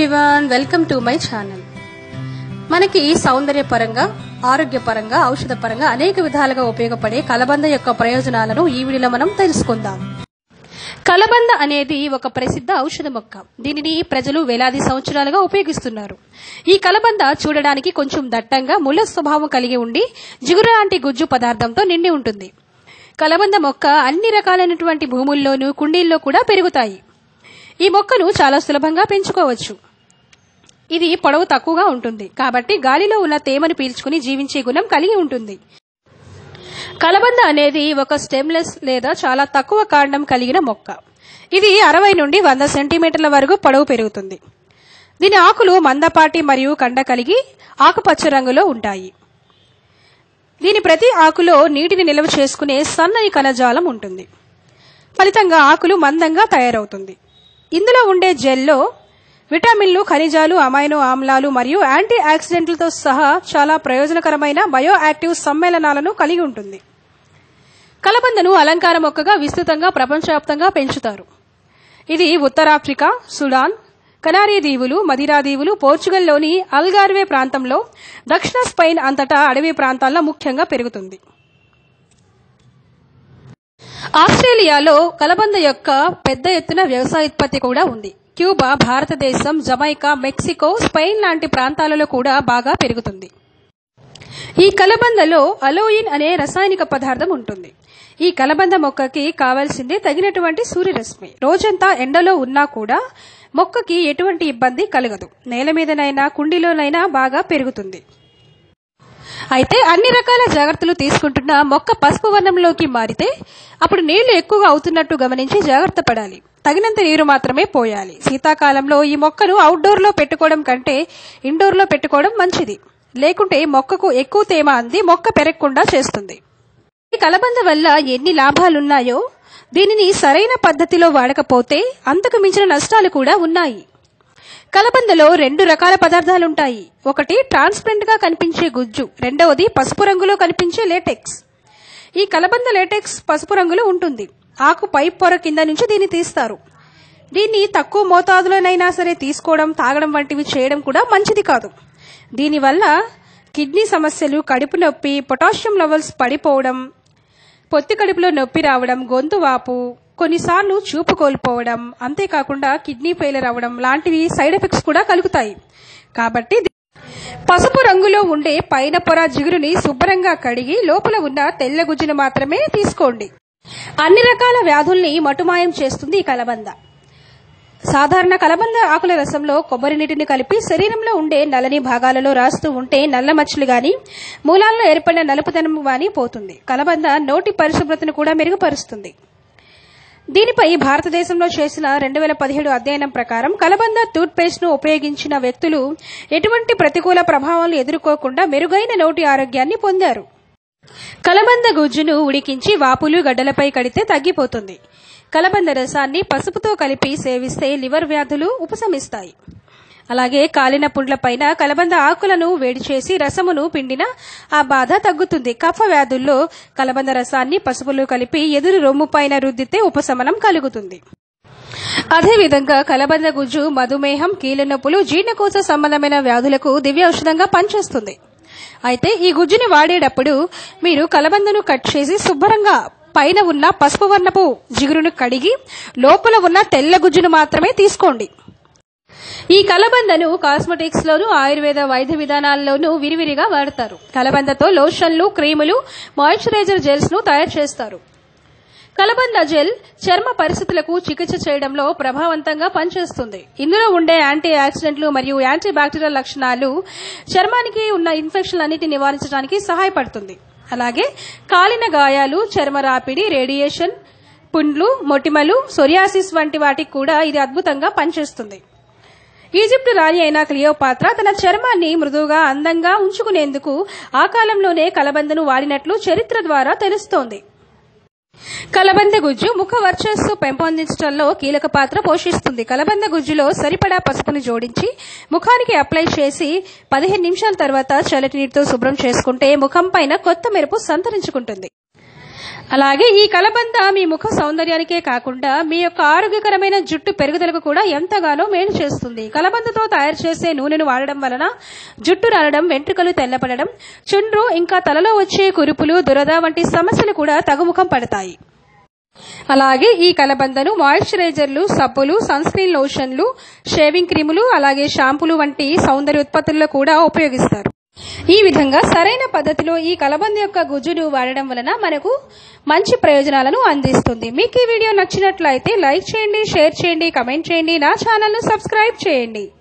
everyone welcome to my channel మనకి సౌందర్యపరంగా ఆరోగ్యపరంగా ఔషధ పరంగా అనేక విధాలుగా ఉపయోగపడే కలబంద యొక్క ప్రయోజనాలను ఈ వీడియోలో మనం తెలుసుకుందాం కలబంద అనేది ఒక ప్రసిద్ధ ఔషధ మొక్క దీనిని ప్రజలు వేలాది సంవత్సరాలుగా ఉపయోగిస్తున్నారు ఈ కలబంద చూడడానికి కొంచెం దట్టంగా ముళ్ళ స్వభావం కలిగి ఉండి జిగురు లాంటి గుజ్జు పదార్థంతో నిండి ఉంటుంది కలబంద మొక్క అన్ని రకాలైనటువంటి భూముల్లోనూ కుండీల్లో కూడా పెరుగుతాయి ఈ మొక్కను చాలా సులభంగా పెంచుకోవచ్చు ఇది పొడవు తక్కువగా ఉంటుంది కాబట్టి గాలిలో ఉన్న తేమను పీల్చుకుని జీవించే గుణం కలిగి ఉంటుంది కలబంద అనేది ఒక స్టెమ్లెస్ లేదా చాలా తక్కువ కాండం కలిగిన మొక్క ఇది అరవై నుండి వంద సెంటీమీటర్ల వరకు పొడవు పెరుగుతుంది దీని ఆకులు మందపాటి మరియు కండ కలిగి ఆకుపచ్చ రంగులో ఉంటాయి దీని ప్రతి ఆకులో నీటిని నిల్వ చేసుకునే సన్నని కణజాలం ఉంటుంది ఫలితంగా ఆకులు మందంగా తయారవుతుంది ఇందులో ఉండే జెల్లో విటమిన్లు ఖనిజాలు అమైనో ఆమ్లాలు మరియు యాంటీ ఆక్సిడెంట్లతో సహా చాలా ప్రయోజనకరమైన బయో యాక్టివ్ సమ్మేళనాలను కలిగి ఉంటుంది కలబందను అలంకార మొక్కగా విస్తృతంగా ప్రపంచవ్యాప్తంగా పెంచుతారు ఇది ఉత్తరాఫ్రికా సుడాన్ కనారీ దీవులు మదిరా దీవులు పోర్చుగల్లోని అల్గార్వే ప్రాంతంలో దక్షిణ స్పెయిన్ అంతటా అడవి ప్రాంతాల్లో ముఖ్యంగా పెరుగుతుంది ఆస్ట్రేలియాలో కలబంద యొక్క పెద్ద ఎత్తున వ్యవసాయోత్పత్తి కూడా ఉంది క్యూబా భారతదేశం జమైకా మెక్సికో స్పెయిన్ లాంటి ప్రాంతాలలో కూడా బాగా పెరుగుతుంది ఈ కలబందలో అలోయిన్ అనే రసాయనిక పదార్థం ఉంటుంది ఈ కలబంద మొక్కకి కావాల్సింది తగినటువంటి సూర్యరశ్మి రోజంతా ఎండలో ఉన్నా కూడా మొక్కకి ఎటువంటి ఇబ్బంది కలగదు నేల మీదనైనా కుండీలోనైనా బాగా పెరుగుతుంది అయితే అన్ని రకాల జాగ్రత్తలు తీసుకుంటున్న మొక్క పసుపు వర్ణంలోకి మారితే అప్పుడు నీళ్లు ఎక్కువగా అవుతున్నట్టు గమనించి జాగ్రత్త పడాలి తగినంత నీరు మాత్రమే పోయాలి శీతాకాలంలో ఈ మొక్కను అవుట్డోర్లో పెట్టుకోవడం కంటే ఇండోర్లో పెట్టుకోవడం మంచిది లేకుంటే మొక్కకు ఎక్కువ తేమ అంది మొక్క పెరగకుండా చేస్తుంది ఈ కలబంద వల్ల ఎన్ని లాభాలున్నాయో దీనిని సరైన పద్ధతిలో వాడకపోతే అంతకు మించిన నష్టాలు కూడా ఉన్నాయి కలబందలో రెండు రకాల పదార్థాలుంటాయి ఒకటి ట్రాన్స్పరెంట్ గా కనిపించే గుజ్జు రెండవది పసుపు రంగులో కనిపించే లేటెక్స్ ఈ కలబంద లేటెక్స్ పసుపు రంగులో ఉంటుంది ఆకు పై పొర కింద నుంచి దీన్ని తీస్తారు దీన్ని తక్కువ మోతాదులోనైనా సరే తీసుకోవడం తాగడం వంటివి చేయడం కూడా మంచిది కాదు దీనివల్ల కిడ్నీ సమస్యలు కడుపు నొప్పి పొటాషియం లెవెల్స్ పడిపోవడం పొత్తి కడుపులో నొప్పి రావడం గొంతు వాపు కొన్నిసార్లు చూపు కోల్పోవడం అంతేకాకుండా కిడ్నీ ఫెయిలర్ అవ్వడం లాంటివి సైడ్ ఎఫెక్ట్స్ కూడా కలుగుతాయి కాబట్టి పసుపు రంగులో ఉండే పైన పొర జిగురుని శుభ్రంగా కడిగి లోపల ఉన్న తెల్ల గుజ్జును మాత్రమే తీసుకోండి అన్ని రకాల వ్యాధుల్ని మటుమాయం చేస్తుంది ఈ కలబంద సాధారణ కలబంద ఆకుల రసంలో కొబ్బరి నీటిని కలిపి శరీరంలో ఉండే నల్లని భాగాలలో రాస్తూ ఉంటే నల్ల మచ్చలు గాని మూలాల్లో ఏర్పడిన నలుపుదనం గాని పోతుంది కలబంద నోటి పరిశుభ్రతను కూడా మెరుగుపరుస్తుంది దీనిపై భారతదేశంలో చేసిన రెండు వేల పదిహేడు అధ్యయనం ప్రకారం కలబంద టూత్ పేస్ట్ ను ఉపయోగించిన వ్యక్తులు ఎటువంటి ప్రతికూల ప్రభావాలు ఎదుర్కోకుండా మెరుగైన నోటి ఆరోగ్యాన్ని పొందారు కలబంద గుజ్జును ఉడికించి వాపులు గడ్డలపై కడితే తగ్గిపోతుంది కలబంద రసాన్ని పసుపుతో కలిపి సేవిస్తే లివర్ వ్యాధులు ఉపశమిస్తాయి అలాగే కాలిన పుండ్లపైన కలబంద ఆకులను వేడి చేసి రసమును పిండిన ఆ బాధ తగ్గుతుంది కఫ వ్యాధుల్లో కలబంద రసాన్ని పసుపులో కలిపి ఎదురు రొమ్ము పైన రుద్దితే ఉపశమనం కలుగుతుంది అదేవిధంగా కలబంద గుజ్జు మధుమేహం కీళ్ళనొప్పులు జీర్ణకోశ సంబంధమైన వ్యాధులకు దివ్య ఔషధంగా పనిచేస్తుంది అయితే ఈ గుజ్జుని వాడేటప్పుడు మీరు కలబందను కట్ చేసి శుభ్రంగా పైన ఉన్న పసుపు వర్ణపు జిగురును కడిగి లోపల ఉన్న తెల్ల గుజ్జును మాత్రమే తీసుకోండి ఈ కలబందను కాస్మెటిక్స్ లోను ఆయుర్వేద వైద్య విధానాల్లోనూ విరివిరిగా వాడతారు కలబందతో లోషన్లు క్రీములు మాయిశ్చరైజర్ జెల్స్ ను తయారు చేస్తారు కలబంద జెల్ చర్మ పరిస్థితులకు చికిత్స చేయడంలో ప్రభావవంతంగా పనిచేస్తుంది ఇందులో ఉండే యాంటీ ఆక్సిడెంట్లు మరియు యాంటీ బ్యాక్టీరియల్ లక్షణాలు చర్మానికి ఉన్న ఇన్ఫెక్షన్ అన్నిటి నివారించడానికి సహాయపడుతుంది అలాగే కాలిన గాయాలు చర్మ రాపిడి రేడియేషన్ పుండ్లు మొటిమలు సొరియాసిస్ వంటి వాటికి కూడా ఇది అద్భుతంగా పనిచేస్తుంది ఈజిప్టు రాణి అయిన క్లియోపాత్ర తన చర్మాన్ని మృదువుగా అందంగా ఉంచుకునేందుకు ఆ కాలంలోనే కలబందను వాడినట్లు చరిత్ర ద్వారా తెలుస్తోంది కలబంద గుజ్జు ముఖ వర్చస్సు పెంపొందించడంలో కీలక పాత్ర పోషిస్తుంది కలబంద గుజ్జులో సరిపడా పసుపును జోడించి ముఖానికి అప్లై చేసి పదిహేను నిమిషాల తర్వాత చల్లటి నీటితో శుభ్రం చేసుకుంటే ముఖం పైన కొత్త మెరుపు సంతరించుకుంటుంది అలాగే ఈ కలబంద మీ ముఖ సౌందర్యానికే కాకుండా మీ యొక్క ఆరోగ్యకరమైన జుట్టు పెరుగుదలకు కూడా ఎంతగానో మేలు చేస్తుంది కలబందతో తయారు చేసే నూనెను వాడడం వలన జుట్టు రాలడం వెంట్రుకలు తెల్లపడడం చుండ్రు ఇంకా తలలో వచ్చే కురుపులు దురద వంటి సమస్యలు కూడా తగుముఖం పడతాయి అలాగే ఈ కలబందను మాయిశ్చరైజర్లు సబ్బులు సన్ స్క్రీన్ లోషన్లు షేవింగ్ క్రీములు అలాగే షాంపూలు వంటి సౌందర్య ఉత్పత్తుల్లో కూడా ఉపయోగిస్తారు ఈ విధంగా సరైన పద్ధతిలో ఈ కలబంద యొక్క గుజ్జును వాడడం వలన మనకు మంచి ప్రయోజనాలను అందిస్తుంది మీకు ఈ వీడియో నచ్చినట్లయితే లైక్ చేయండి షేర్ చేయండి కమెంట్ చేయండి నా ఛానల్ను సబ్స్క్రైబ్ చేయండి